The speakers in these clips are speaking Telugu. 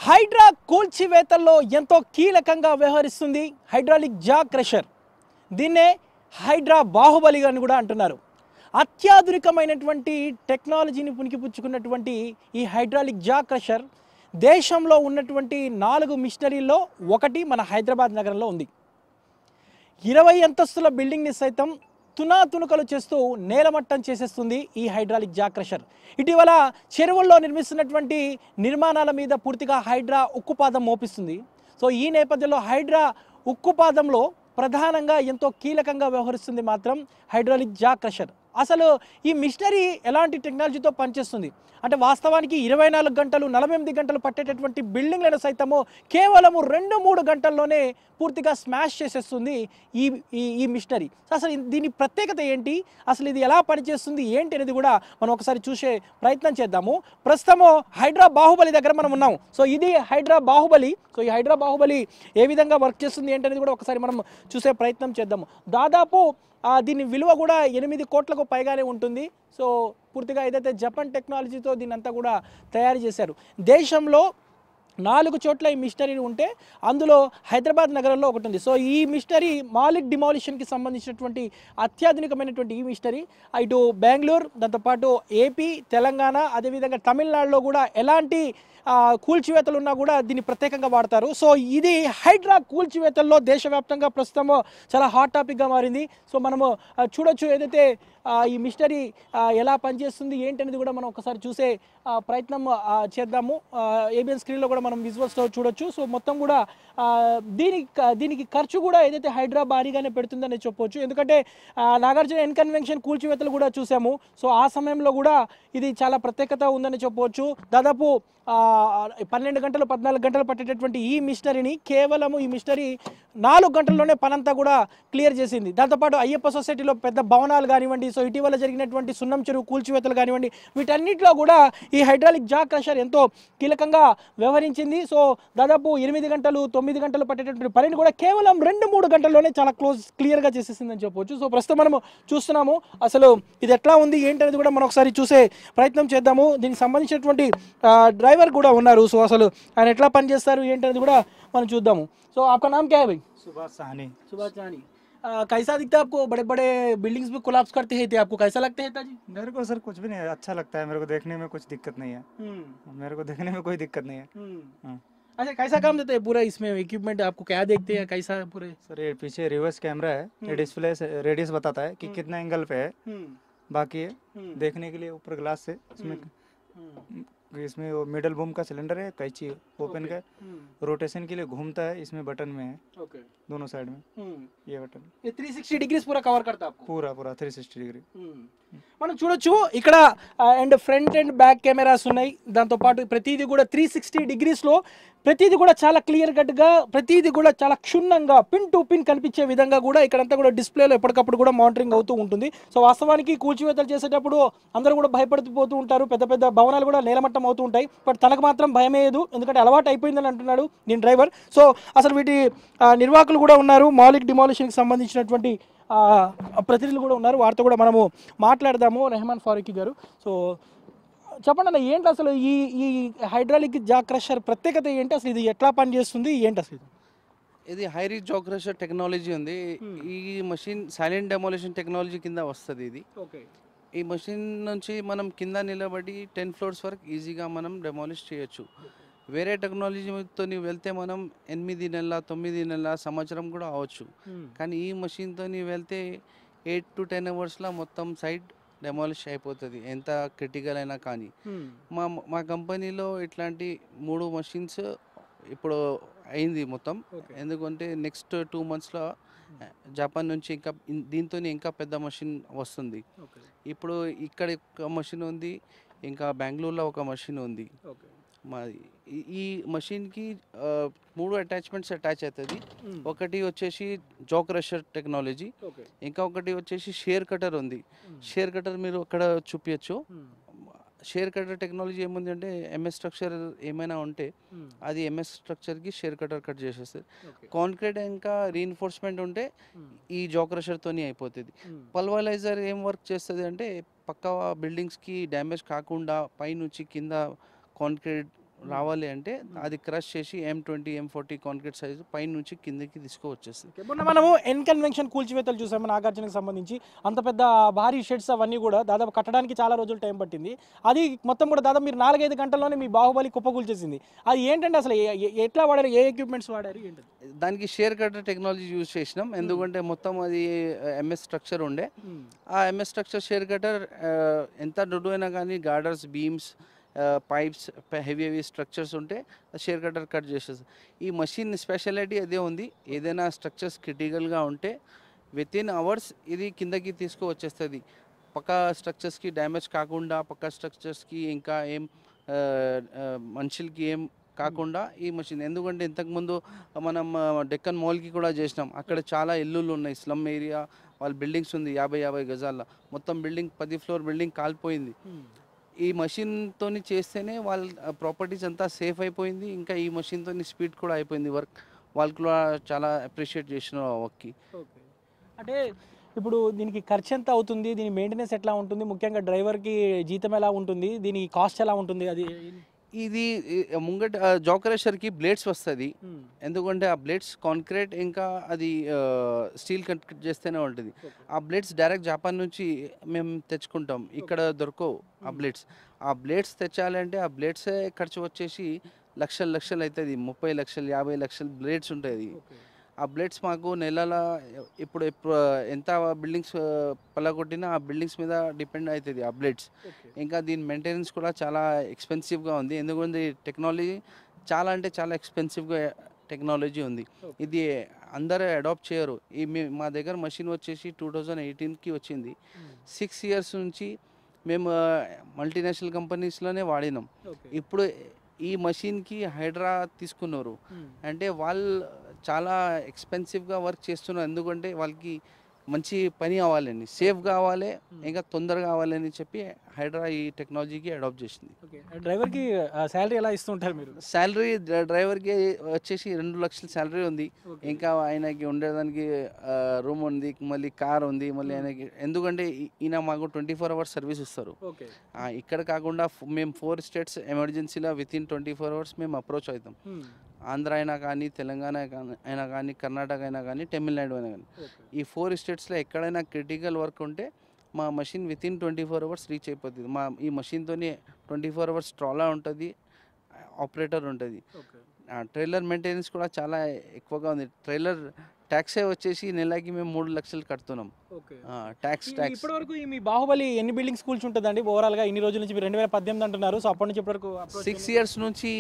హైడ్రా కూల్చివేతల్లో ఎంతో కీలకంగా వ్యవహరిస్తుంది హైడ్రాలిక్ జా క్రషర్ దీన్నే హైడ్రా బాహుబలి అని కూడా అంటున్నారు అత్యాధునికమైనటువంటి టెక్నాలజీని పుణికిపుచ్చుకున్నటువంటి ఈ హైడ్రాలిక్ జా క్రషర్ దేశంలో ఉన్నటువంటి నాలుగు మిషనరీల్లో ఒకటి మన హైదరాబాద్ నగరంలో ఉంది ఇరవై అంతస్తుల బిల్డింగ్ని సైతం తునాతునకలు చేస్తూ నేలమట్టం చేసేస్తుంది ఈ హైడ్రాలిక్ జా క్రషర్ ఇటీవల చెరువుల్లో నిర్మిస్తున్నటువంటి నిర్మాణాల మీద పూర్తిగా హైడ్రా ఉక్కుపాదం మోపిస్తుంది సో ఈ నేపథ్యంలో హైడ్రా ఉక్కుపాదంలో ప్రధానంగా ఎంతో కీలకంగా వ్యవహరిస్తుంది మాత్రం హైడ్రాలిక్ జా క్రషర్ అసలు ఈ మిషనరీ ఎలాంటి టెక్నాలజీతో పనిచేస్తుంది అంటే వాస్తవానికి ఇరవై నాలుగు గంటలు నలభై ఎనిమిది గంటలు పట్టేటటువంటి బిల్డింగ్లను సైతము కేవలము రెండు మూడు గంటల్లోనే పూర్తిగా స్మాష్ చేసేస్తుంది ఈ ఈ ఈ మిషనరీ అసలు దీని ప్రత్యేకత ఏంటి అసలు ఇది ఎలా పనిచేస్తుంది ఏంటి అనేది కూడా మనం ఒకసారి చూసే ప్రయత్నం చేద్దాము ప్రస్తుతము హైడ్రా బాహుబలి దగ్గర మనం ఉన్నాం సో ఇది హైడ్రా బాహుబలి సో ఈ హైడ్రా బాహుబలి ఏ విధంగా వర్క్ చేస్తుంది ఏంటి అనేది కూడా ఒకసారి మనం చూసే ప్రయత్నం చేద్దాము దాదాపు ఆ, దీని విలువ కూడా ఎనిమిది కోట్లకు పైగానే ఉంటుంది సో పూర్తిగా ఏదైతే జపాన్ టెక్నాలజీతో దీన్ని అంతా కూడా తయారు చేశారు దేశంలో నాలుగు చోట్ల ఈ మిషనరీ ఉంటే అందులో హైదరాబాద్ నగరంలో ఒకటి ఉంది సో ఈ మిషనరీ మాలిక్ డిమాలిషన్కి సంబంధించినటువంటి అత్యాధునికమైనటువంటి ఈ మిషనరీ ఇటు బెంగళూరు దాంతోపాటు ఏపీ తెలంగాణ అదేవిధంగా తమిళనాడులో కూడా ఎలాంటి ఆ, కూల్చివేతలు ఉన్నా కూడా దీన్ని ప్రత్యేకంగా వాడతారు సో ఇది హైడ్రా కూల్చివేతల్లో దేశవ్యాప్తంగా ప్రస్తుతం చాలా హాట్ టాపిక్గా మారింది సో మనము ఆ, చూడొచ్చు ఏదైతే ఆ, ఈ మిషనరీ ఆ, ఎలా పనిచేస్తుంది ఏంటి అనేది కూడా మనం ఒకసారి చూసే ఆ, ప్రయత్నం ఆ, చేద్దాము ఏబిఎన్ స్క్రీన్లో కూడా మనం విజువల్స్లో చూడొచ్చు సో మొత్తం కూడా ఆ, దీనికి దీనికి ఖర్చు కూడా ఏదైతే హైడ్రా భారీగానే పెడుతుందని చెప్పొచ్చు ఎందుకంటే ఆ, నాగార్జున ఎన్కన్వెన్షన్ కూల్చివేతలు కూడా చూసాము సో ఆ సమయంలో కూడా ఇది చాలా ప్రత్యేకత ఉందని చెప్పవచ్చు దాదాపు ఆ, పన్నెండు గంటలు పద్నాలుగు గంటలు పట్టేటటువంటి ఈ మిషనరీని కేవలము ఈ మిషనరీ నాలుగు గంటల్లోనే పనంతా కూడా క్లియర్ చేసింది దాంతోపాటు అయ్యప్ప సొసైటీలో పెద్ద భవనాలు కానివ్వండి సో ఇటీవల జరిగినటువంటి సున్నం చెరువు కూల్చివేతలు కానివ్వండి వీటన్నిటిలో కూడా ఈ హైడ్రాలిక్ జా క్రషర్ ఎంతో కీలకంగా వ్యవహరించింది సో దాదాపు ఎనిమిది గంటలు తొమ్మిది గంటలు పట్టేటటువంటి పనిని కూడా కేవలం రెండు మూడు గంటల్లోనే చాలా క్లోజ్ క్లియర్గా చేసేసిందని చెప్పవచ్చు సో ప్రస్తుతం మనము చూస్తున్నాము అసలు ఇది ఎట్లా ఉంది ఏంటనేది కూడా మనం ఒకసారి చూసే ప్రయత్నం చేద్దాము దీనికి సంబంధించినటువంటి ఆ, డ్రైవర్ కూడా ఉన్నారు సో అసలు ఆయన ఎట్లా పనిచేస్తారు ఏంటనేది కూడా మనం చూద్దాము సో आपका नाम क्या है भाई सुभाष साहनी सुभाष जानी आ, कैसा दिखता है आपको बड़े बड़े बिल्डिंग्स भी कोलाप्स करते हैं थे आपको कैसा लगता है जी मेरे को सर कुछ भी नहीं अच्छा लगता है मेरे को देखने में कुछ दिक्कत नहीं है मेरे को देखने में कोई दिक्कत नहीं है हाँ। अच्छा कैसा काम देते हैं पूरा इसमें इक्विपमेंट आपको क्या देखते हैं कैसा है पूरे सर ये पीछे रिवर्स कैमरा है ये डिस्प्ले से रेडियस बताता है कि कितना एंगल पे है बाकी है देखने के लिए ऊपर ग्लास से इसमें इसमें वो मिडल बूम का सिलेंडर है कैची ओपन का रोटेशन के लिए घूमता है इसमें बटन में है ओके दोनों साइड में ये बटन ये 360 डिग्रीज पूरा कवर करता है आपको पूरा पूरा थ्री सिक्सटी डिग्री మనం చూడొచ్చు ఇక్కడ and front and back cameras ఉన్నాయి దాంతో పాటు ప్రతిదీ కూడా త్రీ సిక్స్టీ డిగ్రీస్లో ప్రతిదీ కూడా చాలా క్లియర్ కట్గా ప్రతిదీ కూడా చాలా క్షుణ్ణంగా పిన్ టు పిన్ కనిపించే విధంగా కూడా ఇక్కడంతా కూడా డిస్ప్లేలో ఎప్పటికప్పుడు కూడా మానిటరింగ్ అవుతూ ఉంటుంది సో వాస్తవానికి కూల్చివేతలు చేసేటప్పుడు అందరూ కూడా భయపడిపోతూ ఉంటారు పెద్ద పెద్ద భవనాలు కూడా నేలమట్టం అవుతూ ఉంటాయి బట్ తనకు మాత్రం భయమేయదు ఎందుకంటే అలవాటు అయిపోయిందని అంటున్నాడు దీని డ్రైవర్ సో అసలు వీటి ఆ, నిర్వాహకులు కూడా ఉన్నారు మాలిక్ డిమాలిషన్కి సంబంధించినటువంటి ఆ, ప్రతినిధులు కూడా ఉన్నారు వారితో కూడా మనము మాట్లాడదాము రెహమాన్ ఫారూఖీ గారు సో చెప్పండి అన్న ఏంటి అసలు ఈ ఈ హైడ్రాలిక్ జా క్రషర్ ప్రత్యేకత ఏంటి అసలు ఇది ఎట్లా పనిచేస్తుంది ఏంటి అసలు ఇది ఇది హై రీచ్ జాక్రషర్ టెక్నాలజీ ఉంది ఈ మషిన్ సైలెంట్ డెమోలేషన్ టెక్నాలజీ కింద వస్తుంది ఇది ఓకే ఈ మషిన్ నుంచి మనం కింద నిలబడి టెన్ ఫ్లోర్స్ వరకు ఈజీగా మనం డెమాలిష్ చేయొచ్చు వేరే టెక్నాలజీతో వెళ్తే మనం ఎనిమిది నెలల తొమ్మిది నెలల సంవత్సరం కూడా అవ్వచ్చు కానీ ఈ మషిన్తో వెళ్తే ఎయిట్ టు టెన్ అవర్స్లో మొత్తం సైడ్ డెమాలిష్ అయిపోతుంది ఎంత క్రిటికల్ అయినా కానీ మా మా కంపెనీలో ఇట్లాంటి మూడు మషిన్స్ ఇప్పుడు అయింది మొత్తం ఓకే ఎందుకంటే నెక్స్ట్ టూ మంత్స్లో జపాన్ నుంచి ఇంకా దీంతో ఇంకా పెద్ద మషిన్ వస్తుంది ఓకే ఇప్పుడు ఇక్కడ ఒక మషిన్ ఉంది ఇంకా బెంగళూరులో ఒక మషిన్ ఉంది ఓకే మా ఈ- ఈ మషిన్కి మూడు అటాచ్మెంట్స్ అటాచ్ అవుతుంది ఒకటి వచ్చేసి జాక్ రషర్ టెక్నాలజీ ఓకే ఇంకా ఒకటి వచ్చేసి షేర్ కటర్ ఉంది షేర్ కటర్ మీరు అక్కడ చూపించచ్చు షేర్ కటర్ టెక్నాలజీ ఏముంది అంటే ఎంఎస్ స్ట్రక్చర్ ఏమైనా ఉంటే అది ఎంఎస్ స్ట్రక్చర్కి షేర్ కటర్ కట్ చేసేస్తుంది ఓకే కాంక్రీట్ ఇంకా రీఎన్ఫోర్స్మెంట్ ఉంటే ఈ జాక్రషర్తోని అయిపోతుంది పల్వలైజర్ ఏం వర్క్ చేస్తుంది అంటే పక్క బిల్డింగ్స్కి డ్యామేజ్ కాకుండా పైనుంచి కింద కాంక్రీట్ రావాలి అంటే అది క్రష్ చేసి M twenty M forty concrete size పై నుంచి కిందకి తీసుకువచ్చేస్తుంది ఓకే, మొన్న మనము ఎన్ కన్వెన్షన్ కూల్చివేతలు చూసాము నాగార్జునకి సంబంధించి అంత పెద్ద భారీ షెడ్స్ అవన్నీ కూడా దాదాపు కట్టడానికి చాలా రోజులు టైం పట్టింది అది మొత్తం కూడా దాదాపు మీరు నాలుగైదు గంటల్లోనే మీ బాహుబలి కుప్పకూల్చేసింది అది ఏంటంటే అసలు ఏ- ఏ- ఎట్లా వాడారు ఏ ఎక్విప్మెంట్స్ వాడారు ఏంటది దానికి షేర్ కట్టర్ టెక్నాలజీ యూజ్ చేసినాం ఎందుకంటే మొత్తం అది ఎంఎస్ స్ట్రక్చర్ ఉండే ఆ ఎంఎస్ స్ట్రక్చర్ షేర్ కటర్ ఎంత దొడ్డు అయినా కానీ girders beams pipes heavy heavy structures ఉంటే షేర్ కటర్ కట్ చేసేది ఈ మషిన్ స్పెషాలిటీ అదే ఉంది ఏదైనా స్ట్రక్చర్స్ క్రిటికల్గా ఉంటే విత్ ఇన్ అవర్స్ ఇది కిందకి తీసుకువచ్చేస్తుంది పక్క స్ట్రక్చర్స్కి డ్యామేజ్ కాకుండా పక్క స్ట్రక్చర్స్కి ఇంకా ఏం ఆ, ఆ, మనుషులకి ఏం కాకుండా ఈ మషిన్ ఎందుకంటే ఇంతకుముందు మనం ఆ, డెక్కన్ మాల్కి కూడా చేసినాం అక్కడ చాలా ఇల్లులు ఉన్నాయి స్లమ్ ఏరియా వాళ్ళ బిల్డింగ్స్ ఉంది యాభై యాభై గజాల మొత్తం బిల్డింగ్ పది ఫ్లోర్ బిల్డింగ్ కాలిపోయింది ఈ మషిన్తోని చేస్తేనే వాళ్ళ ప్రాపర్టీస్ అంతా సేఫ్ అయిపోయింది ఇంకా ఈ మషిన్తోని స్పీడ్ కూడా అయిపోయింది వర్క్ వాళ్ళు కూడా చాలా అప్రిషియేట్ చేసిన వర్క్కి ఓకే అంటే ఇప్పుడు దీనికి ఖర్చు ఎంత అవుతుంది దీని మెయింటెనెన్స్ ఎట్లా ఉంటుంది ముఖ్యంగా డ్రైవర్కి జీతం ఎలా ఉంటుంది దీని కాస్ట్ ఎలా ఉంటుంది అది ఇది ఈ, ముంగట జాకరేషర్కి బ్లేడ్స్ వస్తుంది ఎందుకంటే ఆ బ్లేడ్స్ కాంక్రీట్ ఇంకా అది స్టీల్ కట్ చేస్తేనే ఉంటుంది ఆ బ్లేడ్స్ డైరెక్ట్ జపాన్ నుంచి మేము తెచ్చుకుంటాం ఇక్కడ దొరకవు ఆ బ్లేడ్స్ ఆ బ్లేడ్స్ తెచ్చాలంటే ఆ బ్లేడ్సే ఖర్చు వచ్చేసి లక్షలు లక్షలు అవుతుంది ముప్పై లక్షలు యాభై లక్షలు బ్లేడ్స్ ఉంటుంది ఆ బ్లేడ్స్ మాకు నెలల ఇప్పుడు ఎప్పుడు ఎంత బిల్డింగ్స్ పలగొట్టినా ఆ బిల్డింగ్స్ మీద డిపెండ్ అవుతుంది ఆ బ్లేడ్స్ ఇంకా దీని మెయింటెనెన్స్ కూడా చాలా ఎక్స్పెన్సివ్గా ఉంది ఎందుకంటే టెక్నాలజీ చాలా అంటే చాలా ఎక్స్పెన్సివ్గా టెక్నాలజీ ఉంది ఇది అందరూ అడాప్ట్ చేయరు ఈ మీ- మా దగ్గర మషిన్ వచ్చేసి టూ థౌజండ్ ఎయిటీన్కి వచ్చింది సిక్స్ ఇయర్స్ నుంచి మేము మల్టీనేషనల్ కంపెనీస్లోనే వాడినాం ఇప్పుడు ఈ మషిన్కి హైడ్రా తీసుకున్నారు అంటే వాళ్ళు చాలా ఎక్స్పెన్సివ్గా వర్క్ చేస్తున్నారు ఎందుకంటే వాళ్ళకి మంచి పని కావాలని సేఫ్ కావాలి ఇంకా తొందరగా కావాలని చెప్పి హైడ్రా ఈ టెక్నాలజీకి అడాప్ట్ చేసింది ఓకే డ్రైవర్కి శాలరీ ఎలా ఇస్తుంటారు మీరు శాలరీ డ్రైవర్కి వచ్చేసి రెండు లక్షల శాలరీ ఉంది ఇంకా ఆయనకి ఉండేదానికి రూమ్ ఉంది మళ్ళీ కార్ ఉంది మళ్ళీ ఆయనకి ఎందుకంటే ఈ- ఈయన మాకు ట్వంటీ ఫోర్ అవర్స్ సర్వీస్ ఇస్తారు ఓకే ఆ, ఇక్కడ కాకుండా ఫ్- మేము ఫోర్ స్టేట్స్ ఎమర్జెన్సీలో within twenty four hours మేము అప్రోచ్ అవుతాం ఆంధ్ర అయినా కానీ తెలంగాణ కానీ- అయినా కానీ కర్ణాటక అయినా కానీ తమిళనాడు అయినా కానీ ఈ ఫోర్ స్టేట్స్లో ఎక్కడైనా క్రిటికల్ వర్క్ ఉంటే మా machine within twenty four hours reach అయిపోతుంది మా ఈ మషిన్తోని ట్వంటీ ఫోర్ అవర్స్ ట్రాలా ఉంటుంది ఆపరేటర్ ఉంటుంది ఓకే ట్రైలర్ మెయింటెనెన్స్ కూడా చాలా ఎక్కువగా ఉంది ట్రైలర్ ట్యాక్సే వచ్చేసి నెలకి మేము మూడు లక్షలు కడుతున్నాం ఓకే ట్యాక్స్ ట్యాక్స్ ఇప్పటి వరకు ఈ మీ బాహుబలి ఎన్ని బిల్డింగ్స్ కూల్చుంటుందండి ఓవరాల్ గా ఇన్ని రోజుల నుంచి మీరు రెండు వేల పద్దెనిమిది అంటున్నారు సో అప్పటి నుంచి ఇప్పటి వరకు సిక్స్ ఇయర్స్ నుంచి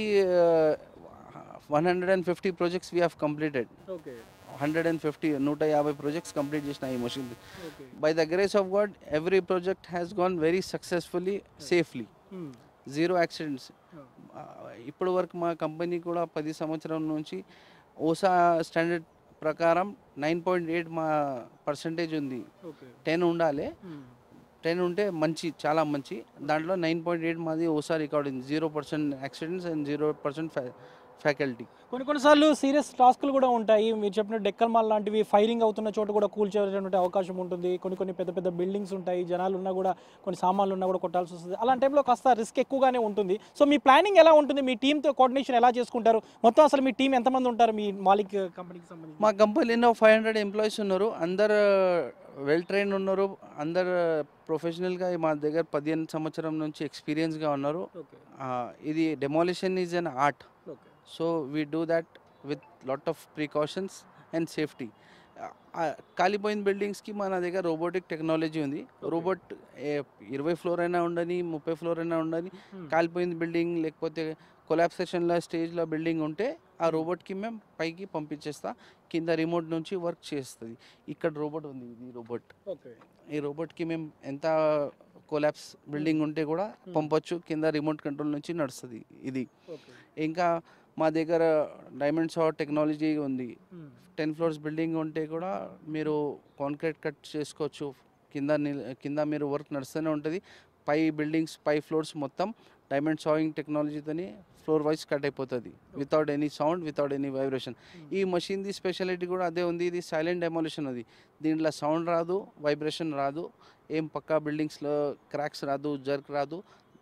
one hundred and fifty projects we have completed okay hundred and fifty నూట యాభై ప్రాజెక్ట్స్ కంప్లీట్ చేసిన ఈ machine okay by the grace of God every project has gone very successfully safely zero accidents ఇప్పటి వరకు మా కంపెనీ కూడా పది సంవత్సరం నుంచి ఓసా స్టాండర్డ్ ప్రకారం నైన్ పాయింట్ ఎయిట్ మా పర్సంటేజ్ ఉంది ఓకే టెన్ ఉండాలి టెన్ ఉంటే మంచి చాలా మంచి దాంట్లో నైన్ పాయింట్ ఎయిట్ మాది ఓసా రికార్డ్ ఉంది zero percent accidents and zero percent faculty కొన్ని కొన్నిసార్లు సీరియస్ టాస్క్లు కూడా ఉంటాయి మీరు చెప్పిన డెక్కల్ మాల్ లాంటివి ఫైరింగ్ అవుతున్న చోట కూడా కూల్చేటువంటి అవకాశం ఉంటుంది కొన్ని కొన్ని పెద్ద పెద్ద బిల్డింగ్స్ ఉంటాయి జనాలు ఉన్నా కూడా కొన్ని సామాన్లు ఉన్నా కూడా కొట్టాల్సి వస్తుంది అలాంటి టైంలో కాస్త రిస్క్ ఎక్కువగానే ఉంటుంది సో మీ ప్లానింగ్ ఎలా ఉంటుంది మీ టీంతో కోఆర్డినేషన్ ఎలా చేసుకుంటారు మొత్తం అసలు మీ టీం ఎంతమంది ఉంటారు మీ మాలిక్ కంపెనీకి సంబంధించి మా కంపెనీలో ఫైవ్ హండ్రెడ్ ఎంప్లాయీస్ ఉన్నారు అందరు వెల్ ట్రైన్ ఉన్నారు అందరు ప్రొఫెషనల్గా మా దగ్గర పదిహేను సంవత్సరం నుంచి ఎక్స్పీరియన్స్గా ఉన్నారు ఓకే ఆ, ఇది demolition is an art okay so we do that with lot of precautions and safety కాలిపోయిన బిల్డింగ్స్కి మన దగ్గర రోబోటిక్ టెక్నాలజీ ఉంది రోబోట్ ఇరవై ఫ్లోర్ అయినా ఉండని ముప్పై ఫ్లోర్ అయినా ఉండని కాలిపోయిన బిల్డింగ్ లేకపోతే కొలాప్సేషన్లో స్టేజ్లో బిల్డింగ్ ఉంటే ఆ రోబోట్కి మేము పైకి పంపించేస్తా కింద రిమోట్ నుంచి వర్క్ చేస్తుంది ఇక్కడ రోబోట్ ఉంది ఇది రోబోట్ ఓకే ఈ రోబోట్కి మేము ఎంత కొలాప్స్ బిల్డింగ్ ఉంటే కూడా పంపొచ్చు కింద రిమోట్ కంట్రోల్ నుంచి నడుస్తుంది ఇది ఓకే ఇంకా మా దగ్గర డైమండ్ సార్ టెక్నాలజీ ఉంది టెన్ ఫ్లోర్స్ బిల్డింగ్ ఉంటే కూడా మీరు కాంక్రీట్ కట్ చేసుకోవచ్చు కింద నిల్- కింద మీరు వర్క్ నడుస్తూనే ఉంటుంది పై బిల్డింగ్స్ పై ఫ్లోర్స్ మొత్తం డైమండ్ సాయింగ్ టెక్నాలజీతోని ఫ్లోర్ వైజ్ కట్ అయిపోతుంది without any sound without any vibration ఈ మషిన్ది స్పెషాలిటీ కూడా అదే ఉంది ఇది సైలెంట్ డెమోలిషన్ అది దీంట్లో సౌండ్ రాదు వైబ్రేషన్ రాదు ఏం పక్కా బిల్డింగ్స్లో క్రాక్స్ రాదు జర్క్ రాదు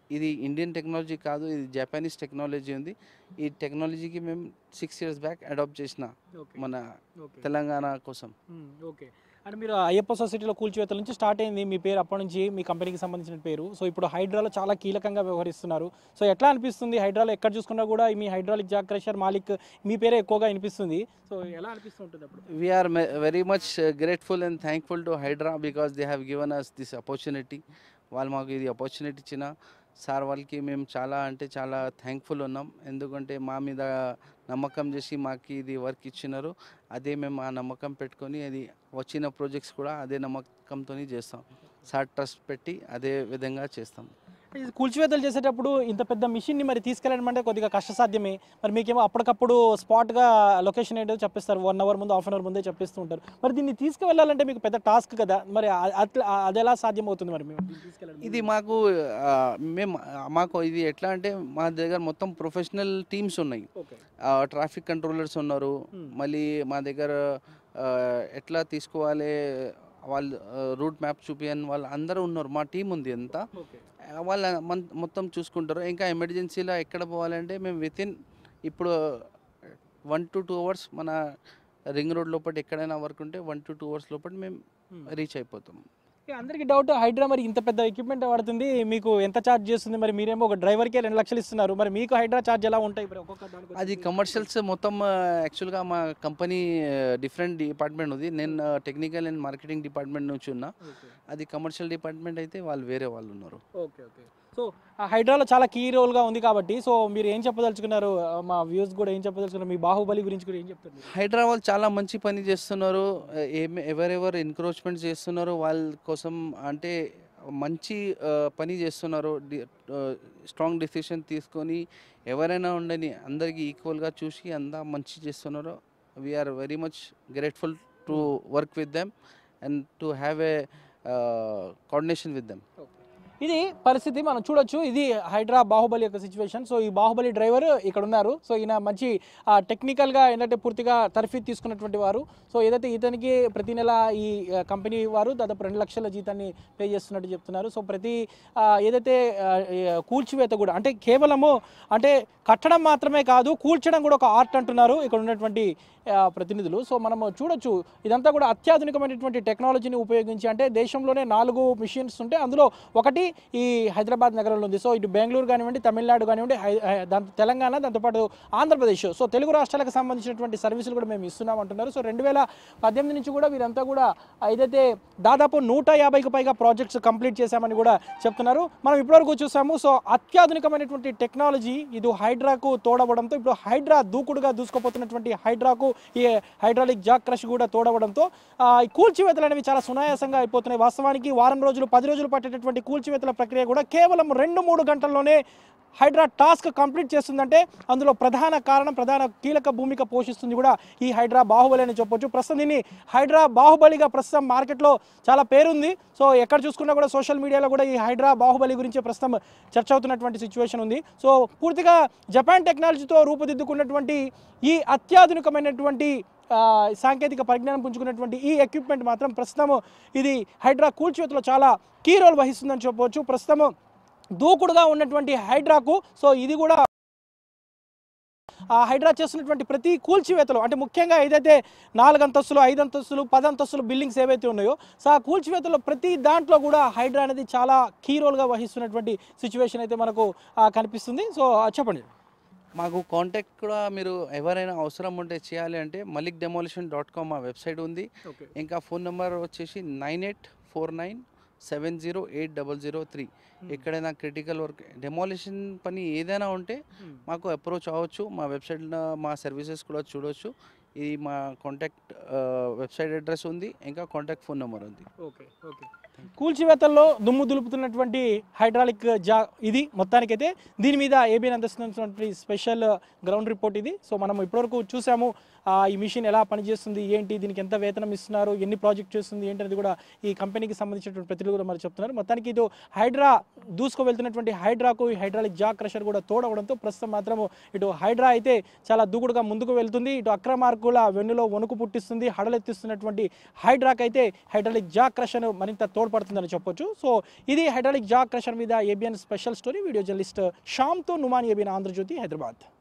ఇది ఇండియన్ టెక్నాలజీ కాదు ఇది జపానీస్ టెక్నాలజీ ఉంది ఈ టెక్నాలజీకి మేము సిక్స్ ఇయర్స్ బ్యాక్ అడాప్ట్ చేసిన ఓకే మన ఓకే తెలంగాణ కోసం ఓకే అంటే మీరు అయ్యప్ప సొసైటీలో కూల్చివేతల నుంచి స్టార్ట్ అయింది మీ పేరు అప్పటి నుంచి మీ కంపెనీకి సంబంధించిన పేరు సో ఇప్పుడు హైడ్రాలో చాలా కీలకంగా వ్యవహరిస్తున్నారు సో ఎట్లా అనిపిస్తుంది హైడ్రాలో ఎక్కడ చూసుకున్నా కూడా మీ హైడ్రాలిక్ జాక్ క్రషర్ మాలిక్ మీ పేరే ఎక్కువగా అనిపిస్తుంది సో ఎలా అనిపిస్తుంటుంది అప్పుడు we are me- very much uh, grateful and thankful to Hydra because they have given us this opportunity. వాళ్ళు మాకు ఇది ఆపర్చునిటీ ఇచ్చిన సార్ వాళ్ళకి మేము చాలా అంటే చాలా థ్యాంక్ఫుల్ ఉన్నాం ఎందుకంటే మా మీద నమ్మకం చేసి మాకు ఇది వర్క్ ఇచ్చినారు అదే మేము ఆ నమ్మకం పెట్టుకొని అది వచ్చిన ప్రాజెక్ట్స్ కూడా అదే నమ్మకంతో చేస్తాం సార్ ట్రస్ట్ పెట్టి అదే విధంగా చేస్తాం ఇది కూల్చివేతలు చేసేటప్పుడు ఇంత పెద్ద మిషన్ని మరి తీసుకెళ్ళడం అంటే కొద్దిగా కష్టసాధ్యమే మరి మీకేమో అప్పటికప్పుడు స్పాట్గా లొకేషన్ ఏంటో చెప్పిస్తారు వన్ అవర్ ముందు హాఫ్ అన్ అవర్ ముందే చెప్పిస్తూ ఉంటారు మరి దీన్ని తీసుకువెళ్ళాలంటే మీకు పెద్ద టాస్క్ కదా మరి అ- అట్లా అది ఎలా సాధ్యమవుతుంది మరి మేము దీన్ని తీసుకెళ్ళడం ఇది మాకు ఆ, మేము మాకు ఇది ఎట్లా అంటే మా దగ్గర మొత్తం ప్రొఫెషనల్ టీమ్స్ ఉన్నాయి ఓకే ట్రాఫిక్ కంట్రోలర్స్ ఉన్నారు Hmm. మళ్ళీ మా దగ్గర ఆ, ఎట్లా తీసుకోవాలి వాళ్ళు రూట్ మ్యాప్ చూపియని వాళ్ళు అందరూ ఉన్నారు మా టీం ఉంది అంతా ఓకే ఆ, వాళ్ళ మన్- మొత్తం చూసుకుంటారు ఇంకా ఎమర్జెన్సీలో ఎక్కడ పోవాలంటే మేము విత్ ఇన్ ఇప్పుడు వన్ టు టూ అవర్స్ మన రింగ్ రోడ్ లోపల ఎక్కడైనా వర్క్ ఉంటే వన్ టు టూ అవర్స్ లోపల మేము రీచ్ అయిపోతాం ఇక అందరికీ డౌట్ హైడ్రా మరి ఇంత పెద్ద ఎక్విప్మెంట్ వాడుతుంది మీకు ఎంత ఛార్జ్ చేస్తుంది మరి మీరేమో ఒక డ్రైవర్కే రెండు లక్షలు ఇస్తున్నారు మరి మీకు హైడ్రా ఛార్జ్ ఎలా ఉంటాయి మరి ఒక్కొక్క దానికి అది వచ్చేసి? కమర్షియల్స్ మొత్తం యాక్చువల్గా మా కంపెనీ డిఫరెంట్ డిపార్ట్మెంట్ ఉంది నేను టెక్నికల్ అండ్ మార్కెటింగ్ డిపార్ట్మెంట్ నుంచి ఉన్నా ఓకే. అది కమర్షియల్ డిపార్ట్మెంట్ అయితే వాళ్ళు వేరే వాళ్ళు ఉన్నారు ఓకే ఓకే సో ఆ హైడ్రాలో చాలా కీ రోల్గా ఉంది కాబట్టి సో మీరు ఏం చెప్పదలుచుకున్నారు ఆ, మా వ్యూస్ కూడా ఏం చెప్పదలుచుకున్నారు మీ బాహుబలి గురించి కూడా ఏం చెప్తారు మీరు? హైదరాబాద్ చాలా మంచి పని చేస్తున్నారు ఏం ఎవరెవరు ఎన్క్రోచ్మెంట్ చేస్తున్నారు వాళ్ళ కోసం అంటే మంచి ఆ, పని చేస్తున్నారు స్ట్రాంగ్ డెసిషన్ తీసుకొని ఎవరైనా ఉండని అందరికీ ఈక్వల్గా చూసి అంతా మంచి చేస్తున్నారు we are very much grateful to work with them and to have a coordination with them ఇది పరిస్థితి మనం చూడొచ్చు ఇది హైడ్రా బాహుబలి యొక్క సిచ్యువేషన్ సో ఈ బాహుబలి డ్రైవర్ ఇక్కడ ఉన్నారు సో ఈయన మంచి ఆ, టెక్నికల్గా ఏంటంటే పూర్తిగా తర్ఫీ తీసుకున్నటువంటి వారు సో ఏదైతే ఇతనికి ప్రతి నెల ఈ ఆ, కంపెనీ వారు దాదాపు రెండు లక్షల జీతాన్ని పే చేస్తున్నట్టు చెప్తున్నారు సో ప్రతి ఆ, ఏదైతే ఆ, ఈ కూల్చివేత కూడా అంటే కేవలము అంటే కట్టడం మాత్రమే కాదు కూల్చడం కూడా ఒక ఆర్ట్ అంటున్నారు ఇక్కడ ఉన్నటువంటి ఆ, ప్రతినిధులు సో మనం చూడొచ్చు ఇదంతా కూడా అత్యాధునికమైనటువంటి టెక్నాలజీని ఉపయోగించి అంటే దేశంలోనే నాలుగు మిషన్స్ ఉంటే అందులో ఒకటి ఈ హైదరాబాద్ నగరంలో ఉంది సో ఇటు బెంగళూరు కానివ్వండి తమిళనాడు కానివ్వండి హై- హై- దాంతో తెలంగాణ దాంతోపాటు ఆంధ్రప్రదేశ్ సో తెలుగు రాష్ట్రాలకు సంబంధించినటువంటి సర్వీసులు కూడా మేము ఇస్తున్నాం అంటున్నారు సో రెండు వేల పద్దెనిమిది నుంచి కూడా వీరంతా కూడా ఏదైతే దాదాపు నూట యాభైకి పైగా ప్రాజెక్ట్స్ కంప్లీట్ చేశామని కూడా చెప్తున్నారు మనం ఇప్పటివరకు చూసాము సో అత్యాధునికమైనటువంటి టెక్నాలజీ ఇది హైడ్రాకు తోడవడంతో ఇప్పుడు హైడ్రా దూకుడుగా దూసుకుపోతున్నటువంటి హైడ్రాకు ఈ హైడ్రాలిక్ జాక్ క్రష్ కూడా తోడవడంతో ఆ, ఈ కూల్చివేతలు అనేవి చాలా సునాయాసంగా అయిపోతున్నాయి వాస్తవానికి వారం రోజులు పది రోజులు పట్టేటటువంటి కూల్చివేతల ప్రక్రియ కూడా కేవలం రెండు మూడు గంటల్లోనే హైడ్రా టాస్క్ కంప్లీట్ చేస్తుందంటే అందులో ప్రధాన కారణం ప్రధాన కీలక భూమిక పోషిస్తుంది కూడా ఈ హైడ్రా బాహుబలి అని చెప్పొచ్చు ప్రస్తుతం దీన్ని హైడ్రా బాహుబలిగా ప్రస్తుతం మార్కెట్లో చాలా పేరుంది సో ఎక్కడ చూసుకున్నా కూడా సోషల్ మీడియాలో కూడా ఈ హైడ్రా బాహుబలి గురించి ప్రస్తుతం చర్చ అవుతున్నటువంటి సిచ్యువేషన్ ఉంది సో పూర్తిగా జపాన్ టెక్నాలజీతో రూపుదిద్దుకున్నటువంటి ఈ అత్యాధునికమైనటువంటి ఆ, సాంకేతిక పరిజ్ఞానం పుంజుకున్నటువంటి ఈ ఎక్విప్మెంట్ మాత్రం ప్రస్తుతం ఇది హైడ్రా కూల్చివేతలో చాలా కీ రోల్ వహిస్తుందని చెప్పవచ్చు ప్రస్తుతం దూకుడుగా ఉన్నటువంటి హైడ్రాకు సో ఇది కూడా ఆ హైడ్రా చేస్తున్నటువంటి ప్రతి కూల్చివేతలు అంటే ముఖ్యంగా ఏదైతే నాలుగు అంతస్తులు ఐదు అంతస్తులు పది అంతస్తులు బిల్డింగ్స్ ఏవైతే ఉన్నాయో సో ఆ కూల్చివేతలో ప్రతి దాంట్లో కూడా హైడ్రా అనేది చాలా కీ రోల్గా వహిస్తున్నటువంటి సిచ్యువేషన్ అయితే మనకు ఆ, కనిపిస్తుంది సో ఆ, చెప్పండి మాకు కాంటాక్ట్ కూడా మీరు ఎవరైనా అవసరం ఉంటే చేయాలి అంటే మలిక్ డెమోలిషన్ డాట్ కామ్ మా వెబ్సైట్ ఉంది ఓకే ఇంకా ఫోన్ నెంబర్ వచ్చేసి nine eight four nine seven zero eight double zero three ఎక్కడైనా క్రిటికల్ వర్క్ డెమాలిషన్ పని ఏదైనా ఉంటే మాకు అప్రోచ్ అవ్వచ్చు మా వెబ్సైట్లో మా సర్వీసెస్ కూడా చూడవచ్చు ఇది మా కాంటాక్ట్ వెబ్సైట్ అడ్రస్ ఉంది ఇంకా కాంటాక్ట్ ఫోన్ నెంబర్ ఉంది ఓకే ఓకే కూల్చివేతల్లో దుమ్ము దులుపుతున్నటువంటి హైడ్రాలిక్ జా ఇది మొత్తానికైతే దీని మీద ఏబిఎన్ అందిస్తున్నటువంటి స్పెషల్ గ్రౌండ్ రిపోర్ట్ ఇది సో మనం ఇప్పటివరకు చూసాము ఆ, ఈ మిషన్ ఎలా పనిచేస్తుంది ఏంటి దీనికి ఎంత వేతనం ఇస్తున్నారు ఎన్ని ప్రాజెక్ట్ చేస్తుంది ఏంటి అనేది కూడా ఈ కంపెనీకి సంబంధించినటువంటి ప్రతినిధులు కూడా మరి చెప్తున్నారు మొత్తానికి ఇది హైడ్రా దూసుకు వెళ్తున్నటువంటి హైడ్రాకు ఈ హైడ్రాలిక్ జా క్రషర్ కూడా తోడవడంతో ప్రస్తుతం మాత్రము ఇటు హైడ్రా అయితే చాలా దూకుడుగా ముందుకు వెళ్తుంది ఇటు అక్రమార్కుల వెన్నులో వణుకు పుట్టిస్తుంది హడలెత్తిస్తున్నటువంటి హైడ్రాక్ అయితే హైడ్రాలిక్ జా క్రషర్ మరింత తోడ తోడ్పడుతుందని చెప్పొచ్చు సో ఇది హైడ్రాలిక్ జా క్రషర్ మీద ABN special story video journalist శ్యామ్తో నుమాన్ ఏబిఎన్ ఆంధ్రజ్యోతి హైదరాబాద్